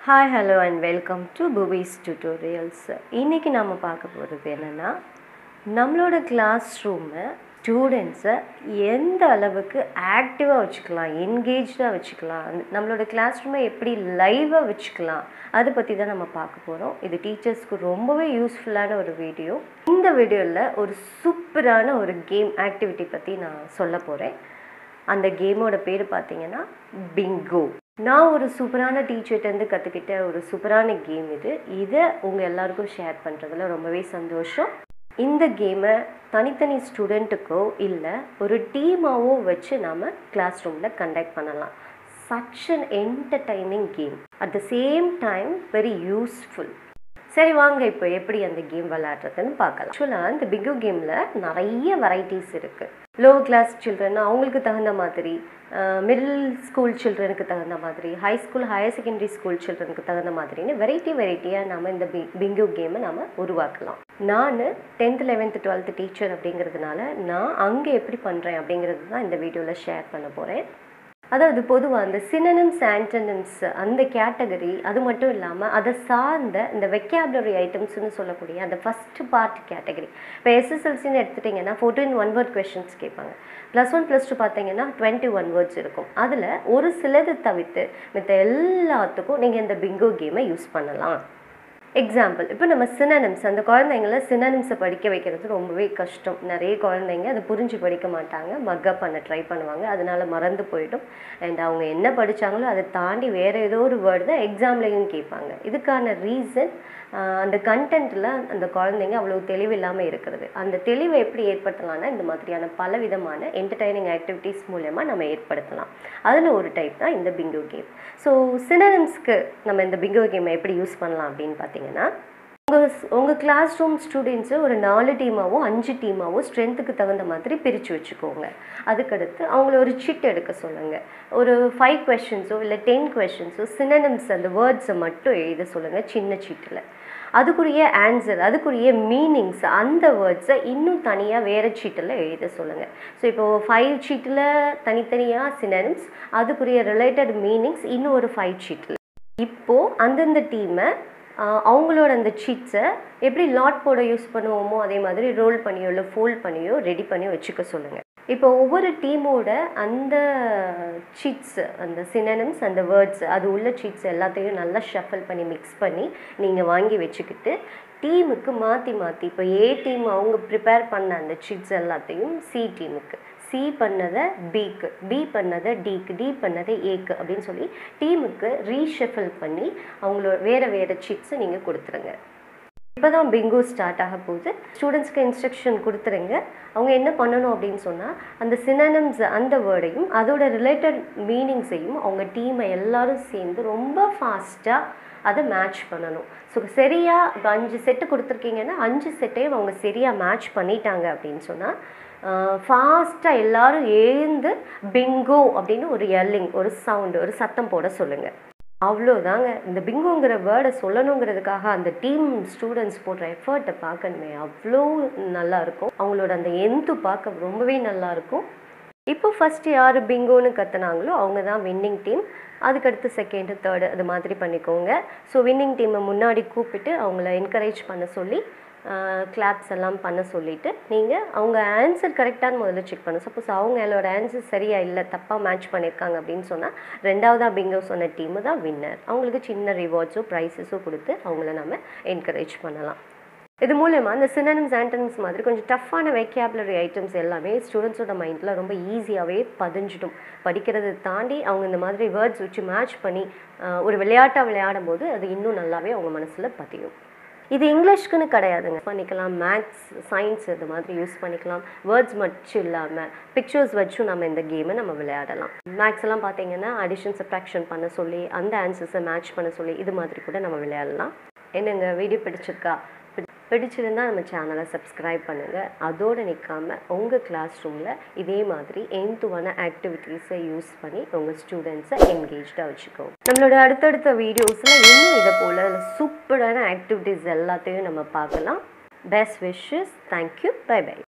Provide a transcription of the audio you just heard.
hi hello and welcome to பூபிஸ் tutorials இன்றைக்கி நம்ம பார்க்க போகிறது என்னென்னா நம்மளோட கிளாஸ் ரூமை ஸ்டூடெண்ட்ஸை எந்த அளவுக்கு ஆக்டிவாக வச்சுக்கலாம் என்கேஜாக வச்சுக்கலாம் அந்த- நம்மளோட கிளாஸ் ரூமை எப்படி லைவாக வச்சுக்கலாம் அதை பற்றி தான் நம்ம பார்க்க போகிறோம் இது டீச்சர்ஸ்க்கு ரொம்பவே யூஸ்ஃபுல்லான ஒரு வீடியோ இந்த வீடியோவில் ஒரு சூப்பரான ஒரு கேம் ஆக்டிவிட்டி பற்றி நான் சொல்ல போகிறேன் அந்த கேமோட பேர் பார்த்தீங்கன்னா பிங்கோ நான் ஒரு சூப்பரான டீச்சர்ட்டேருந்து கற்றுக்கிட்ட ஒரு சூப்பரான கேம் இது இதை உங்கள் எல்லாருக்கும் ஷேர் பண்ணுறதுல ரொம்பவே சந்தோஷம் இந்த கேமை தனித்தனி ஸ்டூடெண்ட்டுக்கோ இல்லை ஒரு டீமாவோ வச்சு நாம் கிளாஸ் ரூமில் கண்டக்ட் பண்ணலாம் such an entertaining game at the same time very useful சரி வாங்க இப்போ எப்படி அந்த கேம் விளையாடுறதுன்னு பார்க்கலாம் ஆக்சுவலாக இந்த பிங்கோ கேமில் நிறைய வெரைட்டிஸ் இருக்குது லோ கிளாஸ் சில்ட்ரன் அவங்களுக்கு தகுந்த மாதிரி மிடில் ஸ்கூல் சில்ட்ரனுக்கு தகுந்த மாதிரி high school higher secondary school சில்ட்ரனுக்கு தகுந்த மாதிரின்னு வெரைட்டி வெரைட்டியாக நம்ம இந்த பி பிங்கோ கேமை நம்ம உருவாக்கலாம் நான் டென்த் லெவன்த்து டுவெல்த்து டீச்சர் அப்படிங்கிறதுனால நான் அங்கே எப்படி பண்ணுறேன் அப்படிங்கிறது தான் இந்த வீடியோவில் ஷேர் பண்ண போகிறேன் அதாவது பொதுவாக அந்த சினனிம்ஸ் ஆன்டனிம்ஸ் அந்த கேட்டகரி அது மட்டும் இல்லாமல் அதை சார்ந்த இந்த வெக்காபுலரி ஐட்டம்ஸ்னு சொல்லக்கூடிய அந்த ஃபஸ்ட்டு பார்ட் கேட்டகரி இப்போ எஸ்எஸ்எல்சின்னு எடுத்துட்டிங்கன்னா ஃபோர்டீன் ஒன் வேர்ட் கொஷின்ஸ் கேட்பாங்க ப்ளஸ் ஒன் ப்ளஸ் டூ பார்த்தீங்கன்னா டுவெண்ட்டி ஒன் வேர்ட்ஸ் இருக்கும் அதில் ஒரு சிலது தவிர்த்து மித்த எல்லாத்துக்கும் நீங்கள் இந்த பிங்கோ கேமை யூஸ் பண்ணலாம் எக்ஸாம்பிள் இப்போ நம்ம சினனிம்ஸ் அந்த குழந்தைங்கள சினனிம்ஸை படிக்க வைக்கிறது ரொம்பவே கஷ்டம் நிறைய குழந்தைங்க அதை புரிஞ்சு படிக்க மாட்டாங்க மக்கப் பண்ண ட்ரை பண்ணுவாங்க அதனால மறந்து போயிடும் அண்ட் அவங்க என்ன படித்தாங்களோ அதை தாண்டி வேறு ஏதோ ஒரு வேர்டு தான் எக்ஸாம்லேயும் கேட்பாங்க இதுக்கான ரீசன் அந்த கண்டென்ட்டில் அந்த குழந்தைங்க அவ்வளோ தெளிவு இல்லாமல் இருக்கிறது அந்த தெளிவை எப்படி ஏற்படுத்தலாம்னா இந்த மாதிரியான பல விதமான என்டர்டைனிங் ஆக்டிவிட்டீஸ் மூலயமா நம்ம ஏற்படுத்தலாம் அதில் ஒரு டைப் தான் இந்த பிங்கோ கேம் ஸோ சினனிம்ஸ்க்கு நம்ம இந்த பிங்கோ கேமை எப்படி யூஸ் பண்ணலாம் அப்படின்னு பார்த்தீங்கன்னா உங்கள் உங்கள் கிளாஸ் ரூம் ஸ்டூடெண்ட்ஸு ஒரு நாலு டீமாவோ அஞ்சு டீமாவோ ஸ்ட்ரென்த்துக்கு தகுந்த மாதிரி பிரித்து வச்சுக்கோங்க அதுக்கடுத்து அவங்கள ஒரு சிட் எடுக்க சொல்லுங்கள் ஒரு ஃபைவ் கொஷின்ஸோ இல்லை டென் கொஷின்ஸோ சினனிம்ஸ் அந்த வேர்ட்ஸை மட்டும் எழுத சொல்லுங்கள் சின்ன சீட்டில் அதுக்குரிய ஆன்சர் அதுக்குரிய மீனிங்ஸ் அந்த வேர்ட்ஸை இன்னும் தனியாக வேறு சீட்டில் எழுத சொல்லுங்கள் ஸோ இப்போது ஃபைவ் சீட்டில் தனித்தனியாக சினனிம்ஸ் அதுக்குரிய ரிலேட்டட் மீனிங்ஸ் இன்னும் ஒரு ஃபைவ் சீட்டில் இப்போது அந்தந்த டீமை அவங்களோட அந்த சீட்ஸை எப்படி லாட் போட யூஸ் பண்ணுவோமோ அதே மாதிரி ரோல் பண்ணியோ இல்லை ஃபோல்ட் பண்ணியோ ரெடி பண்ணி வச்சுக்க சொல்லுங்கள் இப்போ ஒவ்வொரு டீமோட அந்த சீட்ஸ் அந்த சினனிம்ஸ் அந்த வேர்ட்ஸ் அது உள்ள சீட்ஸ் எல்லாத்தையும் நல்லா ஷஃபிள் பண்ணி மிக்ஸ் பண்ணி நீங்கள் வாங்கி வச்சுக்கிட்டு டீமுக்கு மாற்றி மாற்றி இப்போ ஏ டீம் அவங்க ப்ரிப்பேர் பண்ண அந்த சீட்ஸ் எல்லாத்தையும் சி டீமுக்கு சி பண்ணதை பிக்கு பி பண்ணதை டிக்கு டி பண்ணதை ஏக்கு அப்படின்னு சொல்லி டீமுக்கு ரீஷஃபில் பண்ணி அவங்களோட வேறு வேறு சீட்ஸை நீங்கள் கொடுத்துருங்க இப்போ தான் பிங்கோ ஸ்டார்ட் ஆக போகுது ஸ்டூடெண்ட்ஸ்க்கு இன்ஸ்ட்ரக்ஷன் கொடுத்துருங்க அவங்க என்ன பண்ணணும் அப்படின்னு சொன்னால் அந்த சினனம்ஸ் அந்த வேர்டையும் அதோட ரிலேட்டட் மீனிங்ஸையும் அவங்க டீமை எல்லாரும் சேர்ந்து ரொம்ப ஃபாஸ்ட்டாக அதை மேட்ச் பண்ணணும் ஸோ சரியாக இப்போ அஞ்சு செட்டு கொடுத்துருக்கீங்கன்னா அஞ்சு செட்டையும் அவங்க சரியாக மேட்ச் பண்ணிட்டாங்க அப்படின்னு சொன்னால் ஃபாஸ்ட்டாக எல்லாரும் எழுந்து பிங்கோ அப்படின்னு ஒரு எல்லிங் ஒரு சவுண்டு ஒரு சத்தம் போட சொல்லுங்கள் அவ்வளோதாங்க இந்த பிங்கோங்கிற வேர்டை சொல்லணுங்கிறதுக்காக அந்த டீம் ஸ்டூடெண்ட்ஸ் போடுற எஃபர்ட்டை பார்க்கணுமே அவ்வளோ நல்லா இருக்கும் அவங்களோட அந்த எந்து பார்க்க ரொம்பவே நல்லா இருக்கும் இப்போ ஃபர்ஸ்ட் யார் பிங்கோன்னு கத்துனாங்களோ அவங்க தான் வின்னிங் டீம் அதுக்கடுத்து செகண்டு தேர்டு அது மாதிரி பண்ணிக்கோங்க ஸோ வின்னிங் டீமை முன்னாடி கூப்பிட்டு அவங்கள என்கரேஜ் பண்ண சொல்லி கிளாப்ஸ் எல்லாம் பண்ண சொல்லிவிட்டு நீங்கள் அவங்க ஆன்சர் கரெக்டான முதல்ல செக் பண்ணணும் சப்போஸ் அவங்களோட ஆன்சர் சரியாக இல்லை தப்பாக மேட்ச் பண்ணியிருக்காங்க அப்படின்னு சொன்னால் ரெண்டாவதாக பிங்கோ சொன்ன டீமு தான் வின்னர் அவங்களுக்கு சின்ன ரிவார்ட்ஸோ ப்ரைஸஸோ கொடுத்து அவங்கள நம்ம என்கரேஜ் பண்ணலாம் இது மூலயமா இந்த சினனிம்ஸ் ஆண்டனிம்ஸ் மாதிரி கொஞ்சம் டஃப்பான வெக்காபுலரி ஐட்டம்ஸ் எல்லாமே ஸ்டூடெண்ட்ஸோட மைண்டில் ரொம்ப ஈஸியாகவே பதிஞ்சிடும் படிக்கிறதை தாண்டி அவங்க இந்த மாதிரி வேர்ட்ஸ் வச்சு மேட்ச் பண்ணி ஆஹ், ஒரு விளையாட்டாக விளையாடும் போது அது இன்னும் நல்லாவே அவங்க மனசில் பதியும் இது இங்கிலீஷ்க்குன்னு கிடையாதுங்க பண்ணிக்கலாம் மேக்ஸ் சயின்ஸ் இது மாதிரி யூஸ் பண்ணிக்கலாம் வேர்ட்ஸ் மட்டும் இல்லாமல் பிக்சர்ஸ் வச்சும் நம்ம இந்த கேமை நம்ம விளையாடலாம் மேக்ஸ் எல்லாம் பார்த்தீங்கன்னா அடிஷன் சப்ராக்ஷன் பண்ண சொல்லி அந்த ஆன்சர்ஸை மேட்ச் பண்ண சொல்லி இது மாதிரி கூட நம்ம விளையாடலாம் என்னங்க வீடியோ பிடிச்சிருக்கா பிடி- பிடிச்சிருந்தா நம்ம சேனலை சப்ஸ்கிரைப் பண்ணுங்கள் அதோடு நிற்காம உங்கள் கிளாஸ் ரூமில் இதே மாதிரி எந்துவான ஆக்டிவிட்டீஸை யூஸ் பண்ணி உங்கள் ஸ்டூடெண்ட்ஸை என்கேஜாக வச்சுக்கோங்க நம்மளோட அடுத்தடுத்த வீடியோஸில் இன்னும் இதை போல் சூப்பரான ஆக்டிவிட்டீஸ் எல்லாத்தையும் நம்ம பார்க்கலாம் best wishes thank you bye by